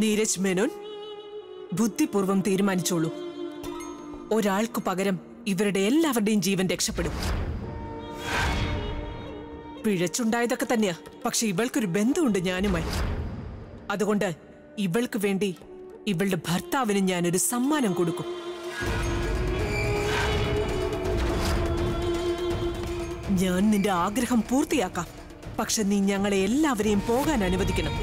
നീരജ് മേനോൻ ബുദ്ധിപൂർവം തീരുമാനിച്ചോളൂ ഒരാൾക്കു പകരം ഇവരുടെ എല്ലാവരുടെയും ജീവൻ രക്ഷപ്പെടും പിഴച്ചുണ്ടായതൊക്കെ തന്നെയാ പക്ഷെ ഇവൾക്കൊരു ബന്ധമുണ്ട് ഞാനുമായി അതുകൊണ്ട് ഇവൾക്ക് വേണ്ടി ഇവളുടെ ഭർത്താവിന് ഞാനൊരു സമ്മാനം കൊടുക്കും ഞാൻ നിന്റെ ആഗ്രഹം പൂർത്തിയാക്കാം പക്ഷെ നീ ഞങ്ങളെ എല്ലാവരെയും പോകാൻ അനുവദിക്കണം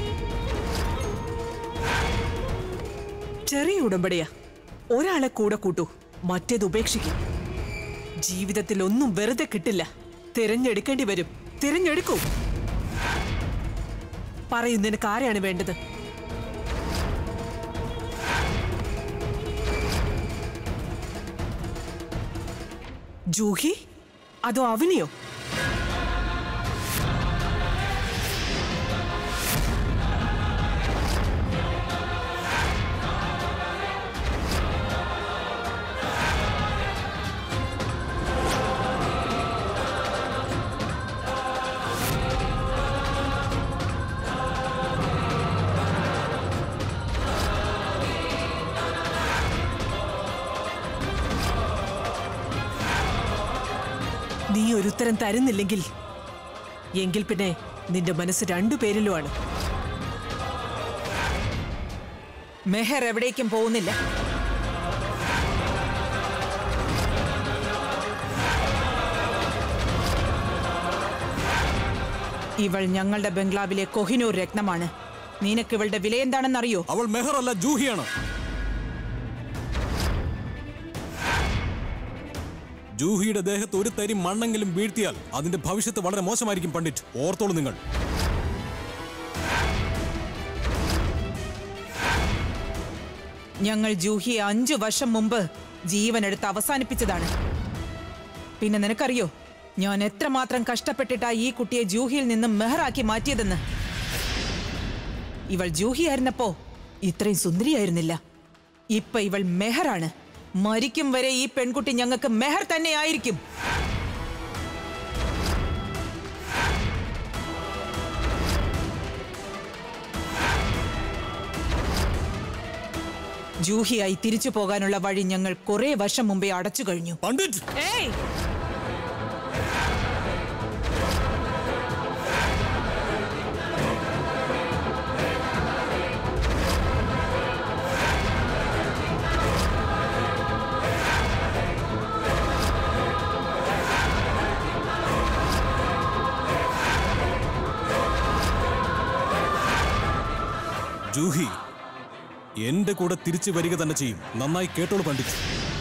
ചെറിയ ഉടമ്പടിയാ ഒരാളെ കൂടെ കൂട്ടൂ മറ്റേത് ഉപേക്ഷിക്കും ജീവിതത്തിൽ ഒന്നും വെറുതെ കിട്ടില്ല തിരഞ്ഞെടുക്കേണ്ടി വരും തിരഞ്ഞെടുക്കൂ പറയൂ നിനക്ക് ആരെയാണ് വേണ്ടത് ജൂഹി അതോ അവനെയോ നീ ഒരു ഉത്തരം തരുന്നില്ലെങ്കിൽ എങ്കിൽ പിന്നെ നിന്റെ മനസ്സ് രണ്ടുപേരിലുമാണ് മെഹർ എവിടേക്കും പോകുന്നില്ല ഇവൾ ഞങ്ങളുടെ ബംഗ്ലാവിലെ കൊഹിനൂർ രത്നമാണ് നിനക്ക് ഇവളുടെ വില എന്താണെന്നറിയോ അവൾ മെഹർ അല്ല ജൂഹിയാണ് ജൂഹിയുടെ ദേഹത്ത് ഒരു തരി മണ്ണെങ്കിലും വീഴ്ത്തിയാൽ അതിന്റെ ഭവിഷ്യത്ത് വളരെ മോശമായിരിക്കും പണ്ഡിറ്റ് ഓർത്തോളൂ നിങ്ങൾ ഞങ്ങൾ ജൂഹിയെ അഞ്ചു വർഷം മുമ്പ് ജീവനെടുത്ത് അവസാനിപ്പിച്ചതാണ് പിന്നെ നിനക്കറിയോ ഞാൻ എത്രമാത്രം കഷ്ടപ്പെട്ടിട്ടാ ഈ കുട്ടിയെ ജൂഹിയിൽ നിന്നും മെഹറാക്കി മാറ്റിയതെന്ന് ഇവൾ ജൂഹിയായിരുന്നപ്പോ ഇത്രയും സുന്ദരിയായിരുന്നില്ല ഇപ്പൊ ഇവൾ മെഹറാണ് മരിക്കും വരെ ഈ പെൺകുട്ടി ഞങ്ങൾക്ക് മെഹർ തന്നെയായിരിക്കും ജൂഹിയായി തിരിച്ചു പോകാനുള്ള വഴി ഞങ്ങൾ കുറെ വർഷം മുമ്പേ അടച്ചു കഴിഞ്ഞു പണ്ഡിറ്റ് ഏയ് ജൂഹി എന്റെ കൂടെ തിരിച്ചു വരിക തന്നെ ചെയ്യും നന്നായി കേട്ടോളൂ പണ്ഡിറ്റ്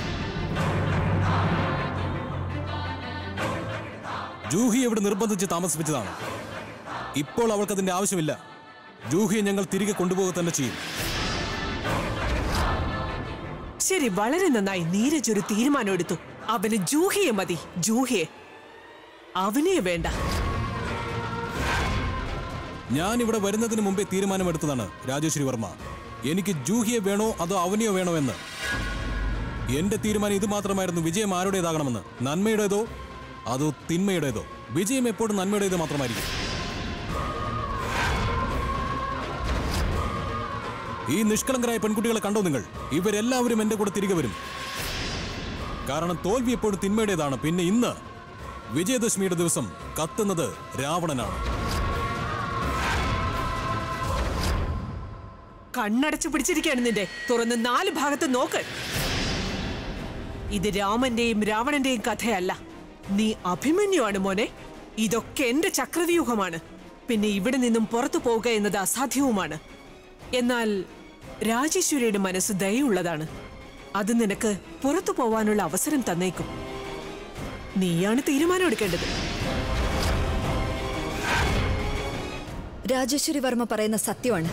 ജൂഹി ഇവിടെ നിർബന്ധിച്ച് താമസിപ്പിച്ചതാണ് ഇപ്പോൾ അവൾക്ക് അതിന്റെ ആവശ്യമില്ല ജൂഹിയെ ഞങ്ങൾ തിരികെ കൊണ്ടുപോകുക തന്നെ ചെയ്യും ശരി വളരെ നന്നായി നീരജ് ഒരു തീരുമാനം എടുത്തു അവന് ജൂഹിയെ മതി ജൂഹിയെ അവനെ വേണ്ട ഞാൻ ഇവിടെ വരുന്നതിന് മുമ്പേ തീരുമാനമെടുത്തതാണ് രാജേശ്വരി വർമ്മ എനിക്ക് ജൂഹിയെ വേണോ അതോ അവനെയോ വേണോ എന്ന് എന്റെ തീരുമാനം ഇത് മാത്രമായിരുന്നു വിജയം ആരുടേതാകണമെന്ന് നന്മയുടേതോ അതോ തിന്മയുടേതോ വിജയം എപ്പോഴും നന്മയുടേത് മാത്രമായിരിക്കും ഈ നിഷ്കളങ്കരായ പെൺകുട്ടികളെ കണ്ടോ നിങ്ങൾ ഇവരെല്ലാവരും എന്റെ കൂടെ തിരികെ വരും കാരണം തോൽവി എപ്പോഴും തിന്മയുടേതാണ് പിന്നെ ഇന്ന് വിജയദശമിയുടെ ദിവസം കത്തുന്നത് രാവണനാണ് കണ്ണടച്ചു പിടിച്ചിരിക്കുകയാണ് നിന്റെ തുറന്ന് നാല് ഭാഗത്ത് നോക്ക് ഇത് രാമന്റെയും രാവണന്റെയും കഥയല്ല നീ അഭിമന്യുവാണ് മോനെ ഇതൊക്കെ എന്റെ ചക്രവ്യൂഹമാണ് പിന്നെ ഇവിടെ നിന്നും പുറത്തു പോവുക എന്നത് അസാധ്യവുമാണ് എന്നാൽ രാജേശ്വരിയുടെ മനസ്സ് ദയുള്ളതാണ് അത് നിനക്ക് പുറത്തു പോവാനുള്ള അവസരം തന്നേക്കും നീയാണ് തീരുമാനം എടുക്കേണ്ടത് രാജേശ്വരി വർമ്മ പറയുന്ന സത്യമാണ്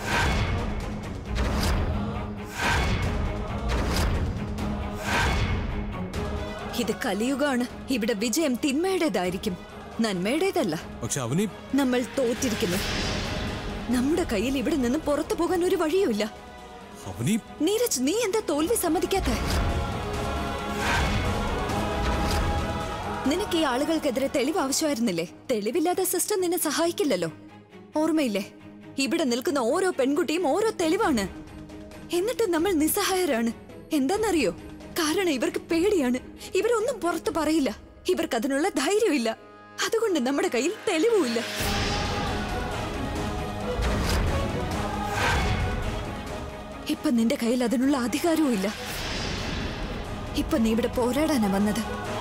ഇത് കലിയുഗമാണ് ഇവിടെ വിജയം തിന്മയുടേതായിരിക്കും നന്മയുടേതല്ല പക്ഷെ അവനീ നമ്മൾ തോറ്റിരിക്കുന്നു നമ്മുടെ കയ്യിൽ ഇവിടെ നിന്ന് പുറത്തു പോകാൻ ഒരു വഴിയുമില്ല അവനീ നീരജ് നീ എന്താ തോൽവി സമ്മതിക്കാത്ത നിനക്ക് ഈ ആളുകൾക്കെതിരെ തെളിവ് ആവശ്യമായിരുന്നില്ലേ തെളിവില്ലാതെ സിസ്റ്റർ നിന്നെ സഹായിക്കില്ലല്ലോ ഓർമ്മയില്ലേ ഇവിടെ നിൽക്കുന്ന ഓരോ പെൺകുട്ടിയും ഓരോ തെളിവാണ് എന്നിട്ട് നമ്മൾ നിസ്സഹായരാണ് എന്താന്നറിയോ കാരണം ഇവർക്ക് പേടിയാണ് ഇവരൊന്നും പുറത്തു പറയില്ല ഇവർക്ക് അതിനുള്ള ധൈര്യമില്ല അതുകൊണ്ട് നമ്മുടെ കയ്യിൽ തെളിവുമില്ല ഇപ്പൊ നിന്റെ കയ്യിൽ അതിനുള്ള അധികാരവും ഇല്ല ഇപ്പൊ നീ ഇവിടെ പോരാടാനാ വന്നത്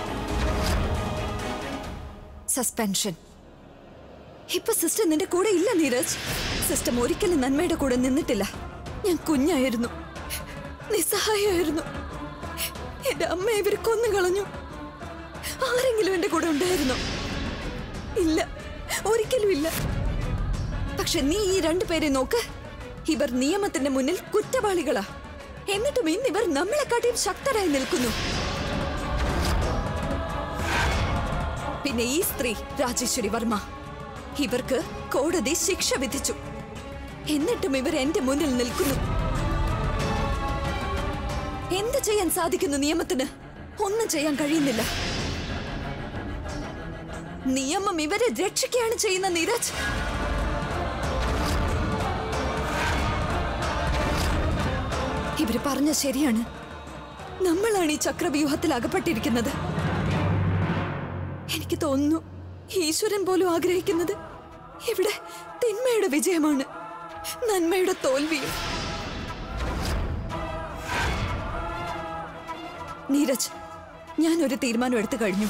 സസ്പെൻഷൻ ഇപ്പൊ സിസ്റ്റർ നിന്റെ കൂടെ ഇല്ല നീരജ് സിസ്റ്റം ഒരിക്കലും നന്മയുടെ കൂടെ നിന്നിട്ടില്ല ഞാൻ കുഞ്ഞായിരുന്നു നിസ്സഹായമായിരുന്നു എന്റെ അമ്മ ഇവർ കൊന്നു കളഞ്ഞു ആരെങ്കിലും എന്റെ കൂടെ ഉണ്ടായിരുന്നോ ഇല്ല ഒരിക്കലും ഇല്ല പക്ഷെ നീ ഈ രണ്ടുപേരെ നോക്ക് ഇവർ നിയമത്തിന്റെ മുന്നിൽ കുറ്റവാളികളാ എന്നിട്ടും ഇന്ന് ഇവർ നമ്മളെക്കാട്ടിയും ശക്തരായി നിൽക്കുന്നു പിന്നെ ഈ സ്ത്രീ രാജേശ്വരി വർമ്മ ഇവർക്ക് കോടതി ശിക്ഷ വിധിച്ചു എന്നിട്ടും ഇവർ എന്റെ മുന്നിൽ നിൽക്കുന്നു എന്ത് ചെയ്യാൻ സാധിക്കുന്നു നിയമത്തിന് ഒന്നും ചെയ്യാൻ കഴിയുന്നില്ല നിയമം ഇവരെ രക്ഷിക്കുകയാണ് ചെയ്യുന്ന നീരജ് ഇവര് പറഞ്ഞ ശരിയാണ് നമ്മളാണ് ഈ ചക്രവ്യൂഹത്തിൽ അകപ്പെട്ടിരിക്കുന്നത് എനിക്ക് തോന്നുന്നു ഈശ്വരൻ പോലും ആഗ്രഹിക്കുന്നത് ഇവിടെ തിന്മയുടെ വിജയമാണ് നന്മയുടെ തോൽവിയും നീരജ് ഞാൻ ഒരു തീരുമാനം എടുത്തു കഴിഞ്ഞു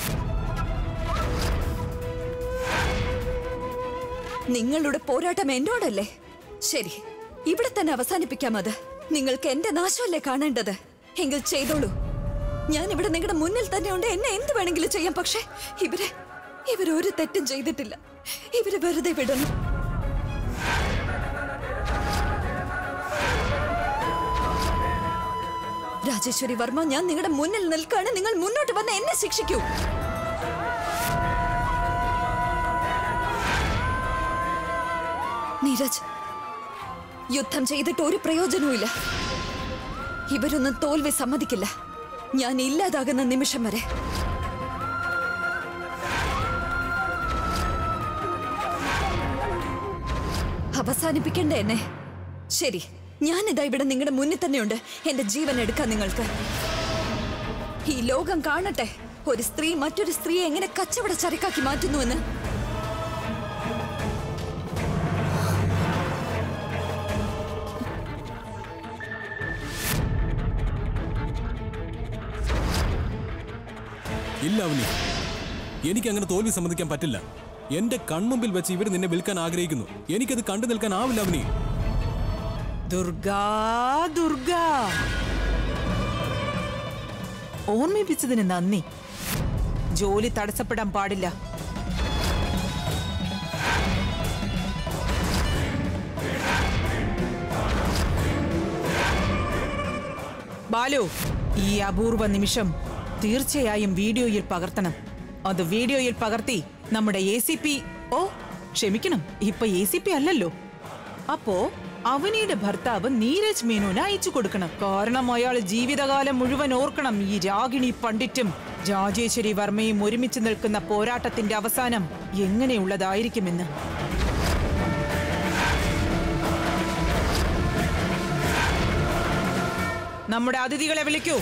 നിങ്ങളുടെ പോരാട്ടം എന്നോടല്ലേ ശരി ഇവിടെ തന്നെ അവസാനിപ്പിക്കാം അത് നിങ്ങൾക്ക് എന്റെ നാശമല്ലേ കാണേണ്ടത് എങ്കിൽ ചെയ്തോളൂ ഞാൻ ഇവിടെ നിങ്ങളുടെ മുന്നിൽ തന്നെ ഉണ്ട് എന്നെ എന്ത് വേണമെങ്കിലും ചെയ്യാം പക്ഷേ ഇവര് ഇവരൊരു തെറ്റും ചെയ്തിട്ടില്ല ഇവര് വെറുതെ വിടണം രാജേശ്വരി വർമ്മ ഞാൻ നിങ്ങളുടെ മുന്നിൽ നിൽക്കാണ് നിങ്ങൾ മുന്നോട്ട് വന്ന് എന്നെ ശിക്ഷിക്കൂ നീരജ് യുദ്ധം ചെയ്തിട്ട് ഒരു പ്രയോജനവുമില്ല ഇവരൊന്നും തോൽവി സമ്മതിക്കില്ല ഞാൻ ഇല്ലാതാകുന്ന നിമിഷം വരെ അവസാനിപ്പിക്കണ്ട എന്നെ ശരി ഞാനിതാ ഇവിടെ നിങ്ങളുടെ മുന്നിൽ തന്നെയുണ്ട് എന്റെ ജീവൻ എടുക്കാൻ നിങ്ങൾക്ക് ഈ ലോകം കാണട്ടെ ഒരു സ്ത്രീ മറ്റൊരു സ്ത്രീയെ എങ്ങനെ കച്ചവട ചരക്കാക്കി മാറ്റുന്നുവെന്ന് ഇല്ല അവനി എനിക്ക് അങ്ങനെ തോൽവി സമ്മതിക്കാൻ പറ്റില്ല എന്റെ കൺമുമ്പിൽ വെച്ച് ഇവർ നിന്നെ വിൽക്കാൻ ആഗ്രഹിക്കുന്നു എനിക്കത് കണ്ടു നിൽക്കാനാവില്ല അവനി ദുർഗാ ദുർഗാ ഓർമ്മിപ്പിച്ചതിന് നന്ദി ജോലി തടസ്സപ്പെടാൻ പാടില്ല ബാലു ഈ അപൂർവ നിമിഷം തീർച്ചയായും വീഡിയോയിൽ പകർത്തണം അത് വീഡിയോയിൽ പകർത്തി നമ്മുടെ എ സി പി ഓ ക്ഷമിക്കണം ഇപ്പൊ എ സി പി അല്ലല്ലോ അപ്പോ അവനിയുടെ ഭർത്താവ് നീരജ് മേനോന് അയച്ചു കൊടുക്കണം കാരണം അയാൾ ജീവിതകാലം മുഴുവൻ ഓർക്കണം ഈ രാഗിണി പണ്ഡിറ്റും രാജേശ്വരി വർമ്മയും ഒരുമിച്ച് നിൽക്കുന്ന പോരാട്ടത്തിന്റെ അവസാനം എങ്ങനെയുള്ളതായിരിക്കുമെന്ന് നമ്മുടെ അതിഥികളെ വിളിക്കൂ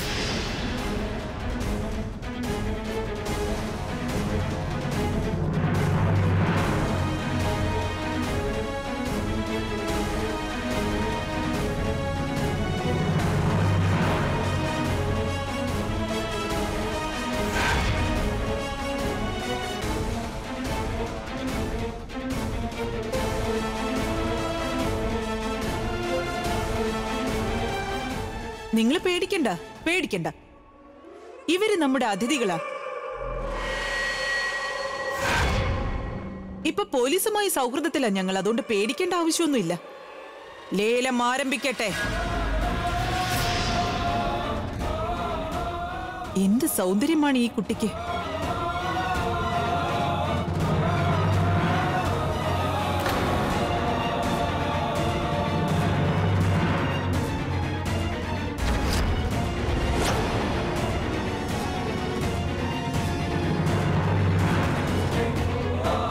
നിങ്ങൾ പേടിക്കണ്ട പേടിക്കണ്ട ഇവര് നമ്മുടെ അതിഥികളാ ഇപ്പൊ പോലീസുമായി സൗഹൃദത്തിലാ ഞങ്ങൾ അതുകൊണ്ട് പേടിക്കേണ്ട ആവശ്യമൊന്നുമില്ല ലേലം ആരംഭിക്കട്ടെ എന്ത് സൗന്ദര്യമാണ് ഈ കുട്ടിക്ക്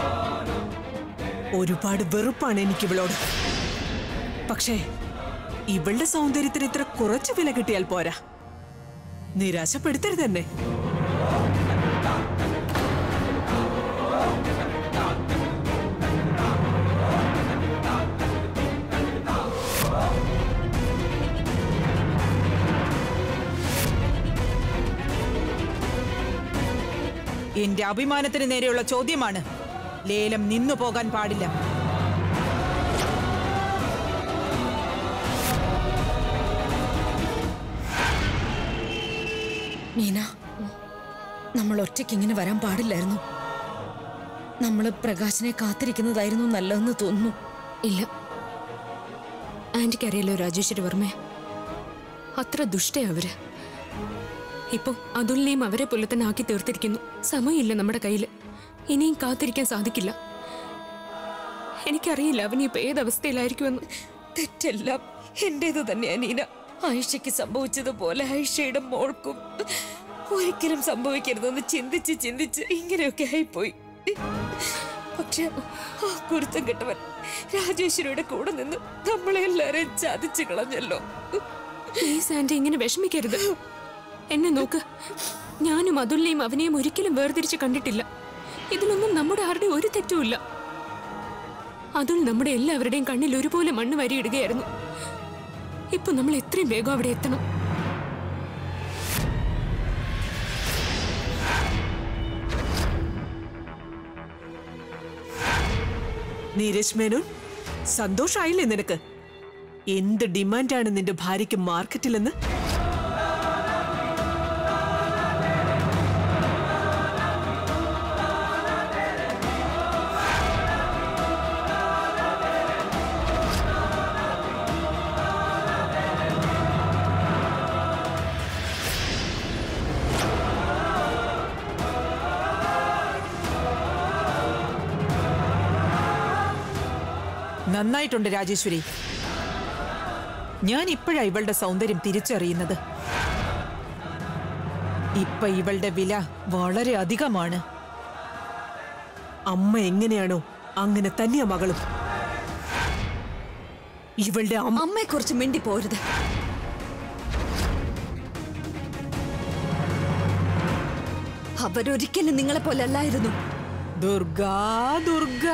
ഒരുപാട് വെറുപ്പാണ് എനിക്കിവളോട് പക്ഷേ ഇവളുടെ സൗന്ദര്യത്തിന് ഇത്ര കുറച്ച് വില കിട്ടിയാൽ പോരാ നിരാശപ്പെടുത്തരുത് തന്നെ എന്റെ അഭിമാനത്തിന് നേരെയുള്ള ചോദ്യമാണ് ലേലം നിന്നു പോകാൻ പാടില്ല മീന നമ്മൾ ഒറ്റയ്ക്ക് ഇങ്ങനെ വരാൻ പാടില്ലായിരുന്നു നമ്മൾ പ്രകാശനെ കാത്തിരിക്കുന്നതായിരുന്നു നല്ലതെന്ന് തോന്നുന്നു ഇല്ല ആന്റിക്ക് അറിയാലോ രാജേശ്വരി വർമ്മ അത്ര ദുഷ്ട അവര് ഇപ്പൊ അതുലിനെയും അവരെ പോലെ തന്നെ ആക്കി തീർത്തിരിക്കുന്നു സമയമില്ല നമ്മുടെ കയ്യിൽ ഇനിയും കാത്തിരിക്കാൻ സാധിക്കില്ല എനിക്കറിയില്ല അവൻ ഇപ്പൊ ഏതവസ്ഥയിലായിരിക്കുമെന്ന് തെറ്റെല്ലാം എന്റേത് തന്നെയാ നീന ആയിഷയ്ക്ക് സംഭവിച്ചതുപോലെ ആയിഷയുടെ മോൾക്കും ഒരിക്കലും സംഭവിക്കരുതെന്ന് ചിന്തിച്ച് ചിന്തിച്ച് ഇങ്ങനെയൊക്കെ ആയിപ്പോയി പക്ഷെ ആ കുരുത്തം കെട്ടവൻ രാജേശ്വരിയുടെ കൂടെ നിന്ന് നമ്മളെ എല്ലാരെയും ചതിച്ചു കളഞ്ഞല്ലോ പ്ലീസ് ആന്റി ഇങ്ങനെ വിഷമിക്കരുത് എന്നെ നോക്ക് ഞാനും അതുലിനെയും അവനെയും ഒരിക്കലും വേർതിരിച്ച് കണ്ടിട്ടില്ല ഇതിലൊന്നും നമ്മുടെ ആരുടെ ഒരു തെറ്റുമില്ല അതുൽ നമ്മുടെ എല്ലാവരുടെയും കണ്ണിൽ ഒരുപോലെ മണ്ണ് വരിയിടുകയായിരുന്നു ഇപ്പൊ നമ്മൾ എത്രയും വേഗം അവിടെ എത്തണം നീരജ് മേനോൻ സന്തോഷായില്ലേ നിനക്ക് എന്ത് ഡിമാൻഡാണ് നിന്റെ ഭാര്യയ്ക്ക് മാർക്കറ്റിലെന്ന് നന്നായിട്ടുണ്ട് രാജേശ്വരി ഞാൻ ഇപ്പോഴാ ഇവളുടെ സൗന്ദര്യം തിരിച്ചറിയുന്നത് ഇപ്പൊ ഇവളുടെ വില വളരെ അധികമാണ് അമ്മ എങ്ങനെയാണോ അങ്ങനെ തന്നെയാ മകളും ഇവളുടെ അമ്മ അമ്മയെക്കുറിച്ച് മിണ്ടി പോരുത് അവരൊരിക്കലും നിങ്ങളെ പോലെ അല്ലായിരുന്നു ദുർഗാ ദുർഗാ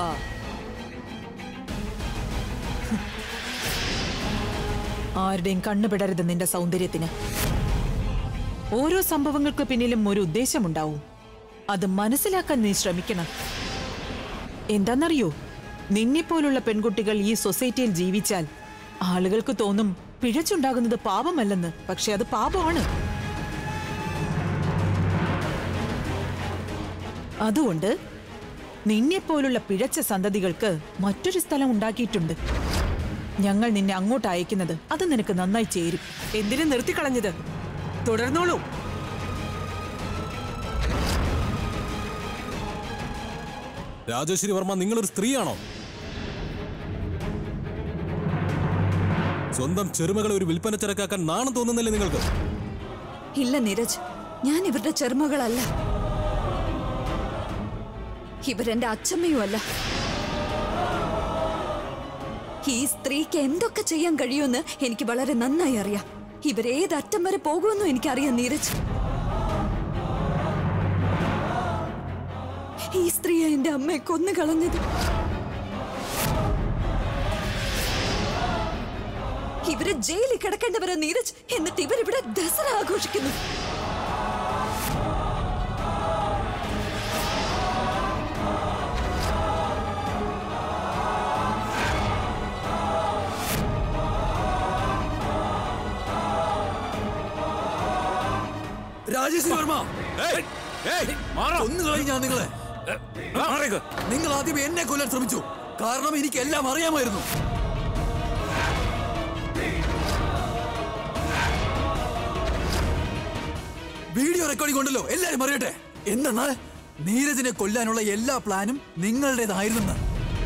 ആരുടെയും കണ്ണുപിടരുത് നിന്റെ സൗന്ദര്യത്തിന് ഓരോ സംഭവങ്ങൾക്ക് പിന്നിലും ഒരു ഉദ്ദേശമുണ്ടാവും അത് മനസ്സിലാക്കാൻ നീ ശ്രമിക്കണം എന്താണെന്നറിയോ നിന്നെപ്പോലുള്ള പെൺകുട്ടികൾ ഈ സൊസൈറ്റിയിൽ ജീവിച്ചാൽ ആളുകൾക്ക് തോന്നും പിഴച്ചുണ്ടാകുന്നത് പാപമല്ലെന്ന് പക്ഷെ അത് പാപമാണ് അതുകൊണ്ട് നിന്നെപ്പോലുള്ള പിഴച്ച സന്തതികൾക്ക് മറ്റൊരു സ്ഥലം ഉണ്ടാക്കിയിട്ടുണ്ട് ഞങ്ങൾ നിന്നെ അങ്ങോട്ട് അയക്കുന്നത് അത് നിനക്ക് നന്നായി ചേരും എന്തിനു നിർത്തിക്കളഞ്ഞത് തുടർന്നോളൂ രാജേശ്വരി വർമ്മ നിങ്ങളൊരു സ്ത്രീയാണോ സ്വന്തം ചെറുമകളെ ഒരു വിൽപ്പന ചരക്കാക്കാൻ നാണം തോന്നുന്നില്ലേ നിങ്ങൾക്ക് ഇല്ല നീരജ് ഞാൻ ഇവരുടെ ചെറുമകളല്ല ഇവരെന്റെ അച്ഛമ്മയും അല്ല ഈ സ്ത്രീക്ക് എന്തൊക്കെ ചെയ്യാൻ കഴിയുമെന്ന് എനിക്ക് വളരെ നന്നായി അറിയാം ഇവരേത് അറ്റം വരെ പോകുമെന്നും എനിക്കറിയാം നീരജ് ഈ സ്ത്രീയെ എന്റെ അമ്മയെ കൊന്നു കളഞ്ഞത് ഇവര് ജയിലിൽ കിടക്കേണ്ടവരെ നീരജ് എന്നിട്ട് ഇവരിവിടെ ദസറ ആഘോഷിക്കുന്നു രാജേശ്വരി വർമ്മ ഒന്ന് കളയും ഞാൻ നിങ്ങളെ നിങ്ങൾ ആദ്യം എന്നെ കൊല്ലാൻ ശ്രമിച്ചു കാരണം എനിക്ക് എല്ലാം അറിയാമായിരുന്നു വീഡിയോ റെക്കോർഡിംഗ് ഉണ്ടല്ലോ എല്ലാരും അറിയട്ടെ എന്തെന്നാൽ നീരജിനെ കൊല്ലാനുള്ള എല്ലാ പ്ലാനും നിങ്ങളുടേതായിരുന്നെന്ന്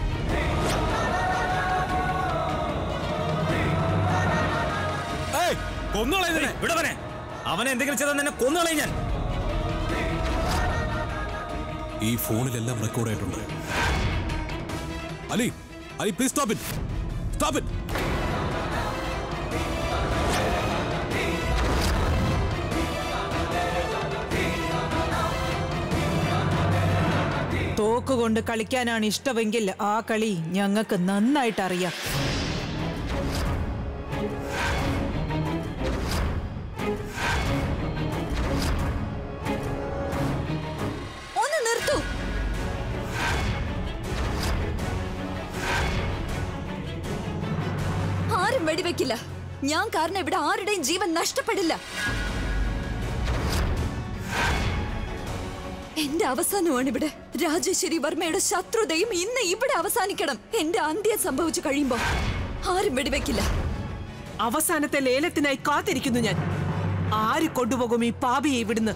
വിടവനെ അവനെ എന്തെങ്കിലും ചെയ്താൽ നിന്നെ കൊന്നുകളയും ഞാൻ ഈ ഫോണിലെല്ലാം റെക്കോർഡായിട്ടുണ്ട് Ali Ali please stop it stop it തോക്കുകൊണ്ട് കളിക്കാനാണ് ഇഷ്ടമെങ്കിൽ ആ കളി ഞങ്ങൾക്ക് നന്നായിട്ട് അറിയാം ഒന്ന് നിർത്തൂ ആരും വെടിവെക്കില്ല ഞാൻ കാരണം ഇവിടെ ആരുടെയും ജീവൻ നഷ്ടപ്പെടില്ല എന്റെ അവസാനമാണ് ഇവിടെ രാജേശ്വരി വർമ്മയുടെ ശത്രുതയും ഇന്ന് ഇവിടെ അവസാനിക്കണം എന്റെ അന്ത്യം സംഭവിച്ചു കഴിയുമ്പോ ആരും വെടിവെക്കില്ല അവസാനത്തെ ലേലത്തിനായി കാത്തിരിക്കുന്നു ഞാൻ ആര് കൊണ്ടുപോകും ഈ പാപിയെ ഇവിടുന്ന്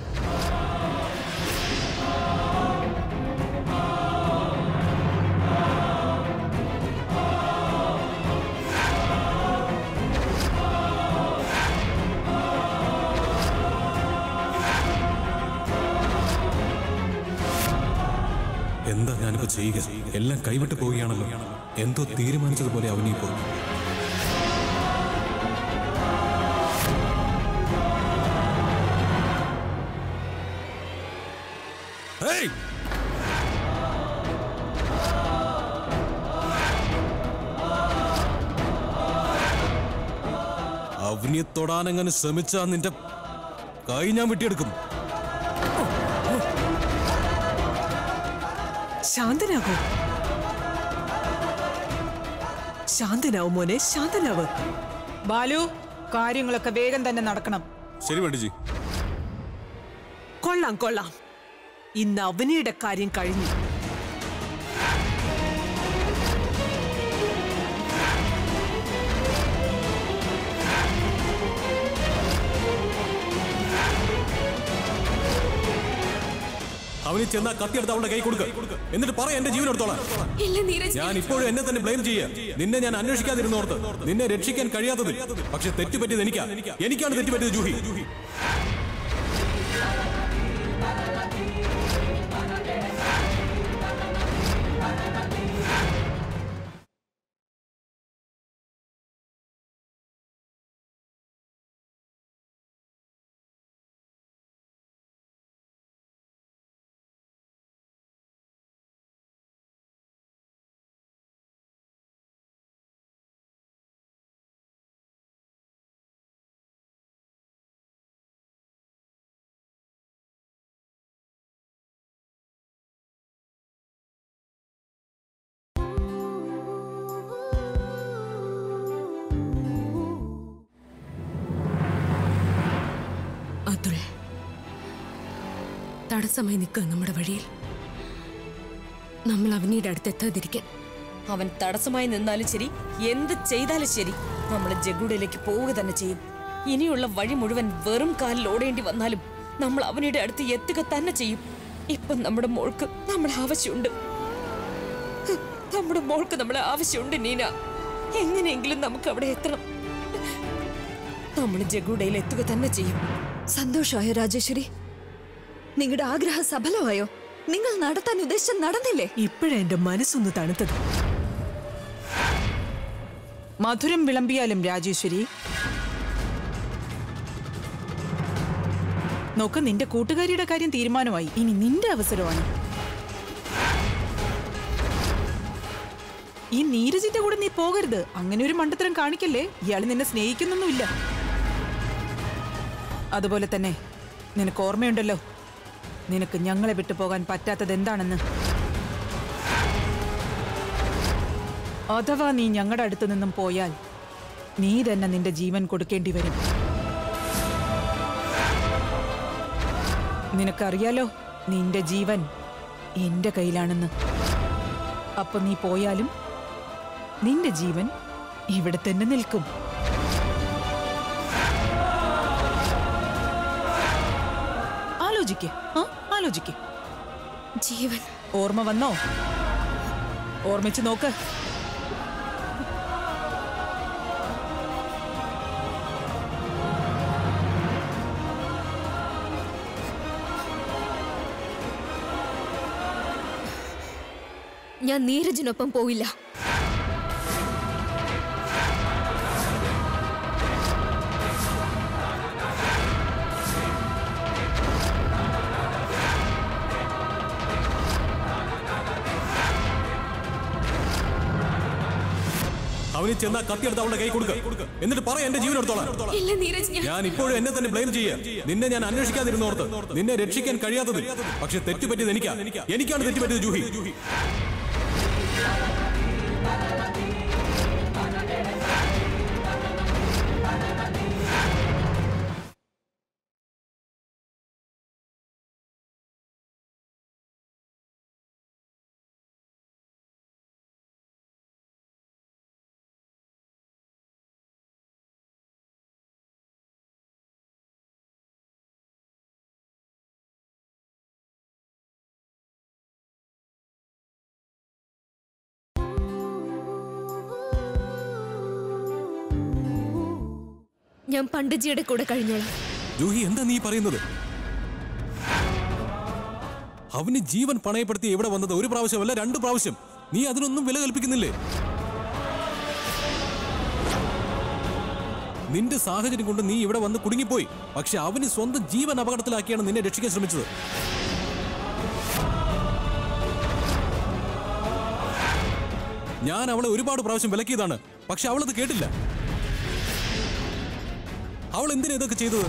എന്താ ഞാനിപ്പോ ചെയ്യുക എല്ലാം കൈവിട്ട് പോവുകയാണല്ലോ എന്തോ തീരുമാനിച്ചതുപോലെ അവനിപ്പോ ഹേയ്! അവനിയെ തൊടാനെങ്ങനെ ശ്രമിച്ചാ നിന്റെ കൈ ഞാൻ വെട്ടിയെടുക്കും ശാന്തനാകൂ ശാന്തനാവും മോനെ ശാന്തനാവ് ബാലു കാര്യങ്ങളൊക്കെ വേഗം തന്നെ നടക്കണം ശരി വേണ്ടിജി കൊള്ളാം കൊള്ളാം ഇന്ന് അവനിയുടെ കാര്യം കഴിഞ്ഞു അവന് ചെന്നാ കത്തിയെടുത്ത് അവളുടെ കൈ കൊടുക്ക എന്നിട്ട് പറ എന്റെ ജീവൻ എടുത്തോളാം ഇല്ല നീരജ് ഞാൻ ഇപ്പോഴും എന്നെ തന്നെ ബ്ലെയിം ചെയ്യാ നിന്നെ ഞാൻ അന്വേഷിക്കാതിരുന്നോർത്ത് നിന്നെ രക്ഷിക്കാൻ കഴിയാത്തതിൽ പക്ഷെ തെറ്റുപറ്റിയത് എനിക്കാ എനിക്കാണ് തെറ്റുപറ്റിയത് ജൂഹി അതുൽ തടസ്സമായി നിൽക്കുക നമ്മുടെ വഴിയിൽ നമ്മൾ അവനിയുടെ അടുത്ത് എത്താതിരിക്കാൻ അവൻ തടസ്സമായി നിന്നാലും ശരി എന്ത് ചെയ്താലും ശരി നമ്മൾ ജഗുഡയിലേക്ക് പോവുക തന്നെ ചെയ്യും ഇനിയുള്ള വഴി മുഴുവൻ വെറും കാലിൽ ഓടേണ്ടി വന്നാലും നമ്മൾ അവനുടെ അടുത്ത് എത്തുക തന്നെ ചെയ്യും ഇപ്പം നമ്മുടെ മോൾക്ക് നമ്മളെ ആവശ്യമുണ്ട് ഹ്, നമ്മുടെ മോൾക്ക് നമ്മളെ ആവശ്യമുണ്ട് നീന എങ്ങനെയെങ്കിലും നമുക്ക് അവിടെ എത്തണം നമ്മൾ ജഗുഡയിൽ എത്തുക തന്നെ ചെയ്യും സന്തോഷമായോ രാജേശ്വരി നിങ്ങളുടെ ആഗ്രഹം സഫലമായോ നിങ്ങൾ നടത്താൻ ഉദ്ദേശിച്ച നടന്നില്ലേ ഇപ്പോഴാ എന്റെ മനസ്സൊന്ന് തണുത്തത് മധുരം വിളമ്പിയാലും രാജേശ്വരി നോക്ക് നിന്റെ കൂട്ടുകാരിയുടെ കാര്യം തീരുമാനമായി ഇനി നിന്റെ അവസരമാണ് ഈ നീരജിന്റെ കൂടെ നീ പോകരുത് അങ്ങനെ ഒരു മണ്ടത്തരം കാണിക്കല്ലേ ഇയാൾ നിന്നെ സ്നേഹിക്കുന്നൊന്നുമില്ല അതുപോലെ തന്നെ നിനക്ക് ഓർമ്മയുണ്ടല്ലോ നിനക്ക് ഞങ്ങളെ വിട്ടു പോകാൻ പറ്റാത്തത് എന്താണെന്ന് അഥവാ നീ ഞങ്ങളുടെ അടുത്ത് നിന്നും പോയാൽ നീ തന്നെ നിന്റെ ജീവൻ കൊടുക്കേണ്ടി വരും നിനക്കറിയാലോ നിന്റെ ജീവൻ എന്റെ കയ്യിലാണെന്ന് അപ്പൊ നീ പോയാലും നിന്റെ ജീവൻ ഇവിടെ തന്നെ നിൽക്കും ആലോചിക്ക് ആ ആലോചിക്ക് ജീവൻ ഓർമ്മ വന്നോ ഓർമ്മിച്ച് നോക്ക് ഞാൻ നീരജിനൊപ്പം പോയില്ല അവന് ചെന്നാ കത്തിയെടുത്ത് അവളുടെ കൈ കൊടുക്ക എന്നിട്ട് പറ എന്റെ ജീവൻ എടുത്തോളാം ഇല്ല നീരജ് ഞാൻ ഞാൻ ഇപ്പോഴും എന്നെ തന്നെ ബ്ലെയിം ചെയ്യാം നിന്നെ ഞാൻ അന്വേഷിക്കാതിരുന്നോർത്ത് നിന്നെ രക്ഷിക്കാൻ കഴിയാത്തതിൽ പക്ഷെ തെറ്റുപറ്റിയത് എനിക്കാ എനിക്കാണ് തെറ്റുപറ്റിയത് ജൂഹി ഞാൻ പണ്ഡിജിയുടെ കൂടെ കഴിഞ്ഞോളാം ജൂഹി എന്താ നീ പറയുന്നത് അവന് ജീവൻ പണയപ്പെടുത്തി ഇവിടെ വന്നത് ഒരു പ്രാവശ്യമല്ല രണ്ട് പ്രാവശ്യം നീ അതിനൊന്നും വില കൽപ്പിക്കുന്നില്ലേ നിന്റെ സാഹചര്യം കൊണ്ട് നീ ഇവിടെ വന്ന് കുടുങ്ങിപ്പോയി പക്ഷെ അവന് സ്വന്തം ജീവൻ അപകടത്തിലാക്കിയാണ് നിന്നെ രക്ഷിക്കാൻ ശ്രമിച്ചത് ഞാൻ അവളെ ഒരുപാട് പ്രാവശ്യം വിലക്കിയതാണ് പക്ഷെ അവളത് കേട്ടില്ല അവൾ എന്തിനാ ഇതൊക്കെ ചെയ്തത്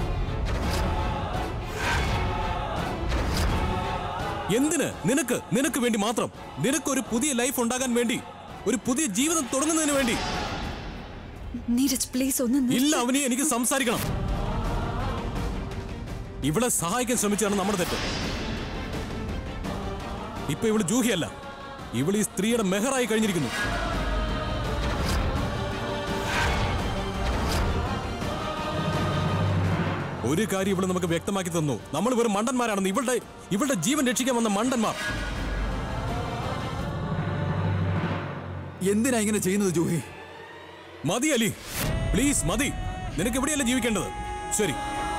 എന്തിന് നിനക്ക് നിനക്ക് വേണ്ടി മാത്രം നിനക്ക് ഒരു പുതിയ ലൈഫ് ഉണ്ടാകാൻ വേണ്ടി ഒരു പുതിയ ജീവിതം തുടങ്ങുന്നതിന് വേണ്ടി നീരജ് പ്ലീസ് ഒന്ന് നിർത്ത്. ഇല്ല അവനെ എനിക്ക് സംസാരിക്കണം ഇവളെ സഹായിക്കാൻ ശ്രമിച്ചതാണ് നമ്മുടെ തെറ്റ് ഇപ്പൊ ഇവള് ജൂഹിയല്ല ഇവൾ ഈ സ്ത്രീയുടെ മെഹറായി കഴിഞ്ഞിരിക്കുന്നു ഒരു കാര്യം ഇവിടെ നമുക്ക് വ്യക്തമാക്കി തന്നു നമ്മൾ വെറും മണ്ടന്മാരാണെന്ന് ഇവളുടെ ഇവളുടെ ജീവൻ രക്ഷിക്കാൻ വന്ന മണ്ടന്മാർ എന്തിനാ ഇങ്ങനെ ചെയ്യുന്നത് ജൂഹി മതി അലി പ്ലീസ് മതി നിനക്ക് എവിടെയല്ല ജീവിക്കേണ്ടത് ശരി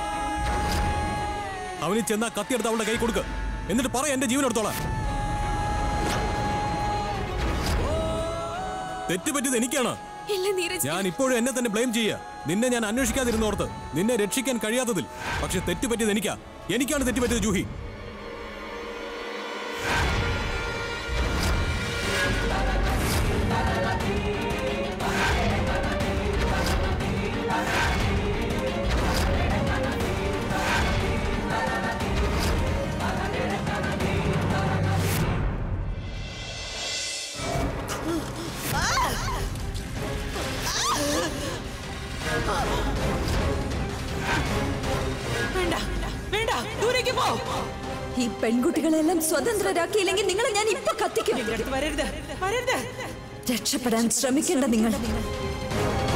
അവന് ചെന്നാ കത്തിയെടുത്ത് അവളുടെ കൈ കൊടുക്ക് എന്നിട്ട് പറ എന്റെ ജീവൻ എടുത്തോളാം തെറ്റുപറ്റിയത് എനിക്കാണ് ഇല്ല നീരജ് ഞാൻ ഇപ്പോഴും എന്നെ തന്നെ ബ്ലെയിം ചെയ്യുക നിന്നെ ഞാൻ അന്വേഷിക്കാതിരുന്നോർത്ത് നിന്നെ രക്ഷിക്കാൻ കഴിയാത്തതിൽ പക്ഷെ തെറ്റുപറ്റിയത് എനിക്കാ എനിക്കാണ് തെറ്റുപറ്റിയത് ജൂഹി വേണ്ട വേണ്ട ദൂരേക്ക് പോ ഈ പെൺകുട്ടികളെല്ലാം സ്വതന്ത്രരാക്കിയില്ലെങ്കിൽ നിങ്ങളെ ഞാൻ ഇപ്പൊ കത്തിക്കും എന്റെ അടുത്ത് വരരുത് വരരുത് രക്ഷപ്പെടാൻ ശ്രമിക്കേണ്ട നിങ്ങൾ